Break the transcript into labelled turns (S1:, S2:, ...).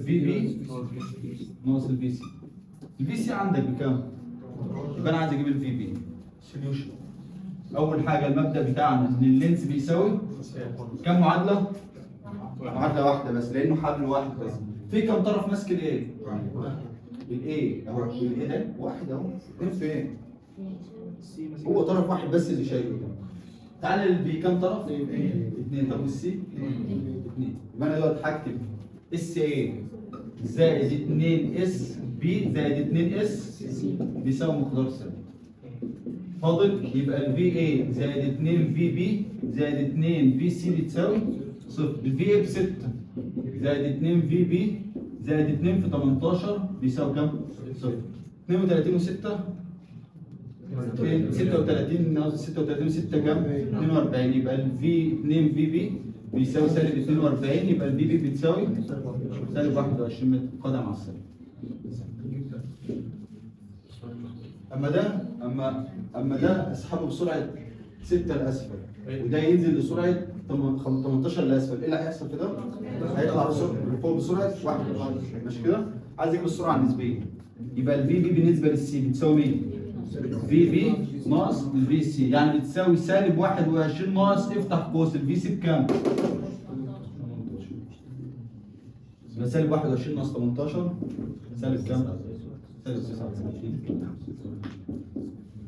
S1: في بي ناقص الفي سي الفي سي عندك بكام؟ يبقى انا عايز اجيب الفي بي سوليوشن اول حاجه المبدا بتاعنا ان اللينس بيساوي كم معادله؟ معادله واحده بس لانه حبل واحد بس في كم طرف ماسك الايه؟ الايه اهو الايه ده واحد اهو فين فين؟ هو طرف واحد بس اللي شايله ده تعالى البي كم طرف؟ اثنين طب والسي؟ اثنين يبقى انا دلوقتي هكتب اس ايه زائد 2 اس بي زائد 2 اس بيساوي مقدار ثابت فاضل يبقى الفي اي زائد 2 في بي زائد 2 في سي بتساوي صفر الفي اي ب 6 زائد 2 في بي زائد 2 في 18 بيساوي كام؟ صفر 32 و6 36 ناقص 36 6 كام؟ 42 يبقى الفي 2 في بي بيساوي سالب 42 يبقى الفي بي بتساوي سالب 21 متر قدم على السالب اما ده اما اما ده اسحبه بسرعه 6 لاسفل وده ينزل لسرعه 18 لاسفل ايه اللي هيحصل في ده؟ هيطلع بسرعه فوق بسرعه 1 ماشي كده؟ عايز اجيب السرعه النسبيه يبقى الفي بي بالنسبه للسي بتساوي مين؟ في بي ناقص الفي سي يعني بتساوي سالب 21 ناقص افتح قوس الفي سي بكام؟ يبقى سالب 21 ناقص 18 سالب كام؟ سالب 39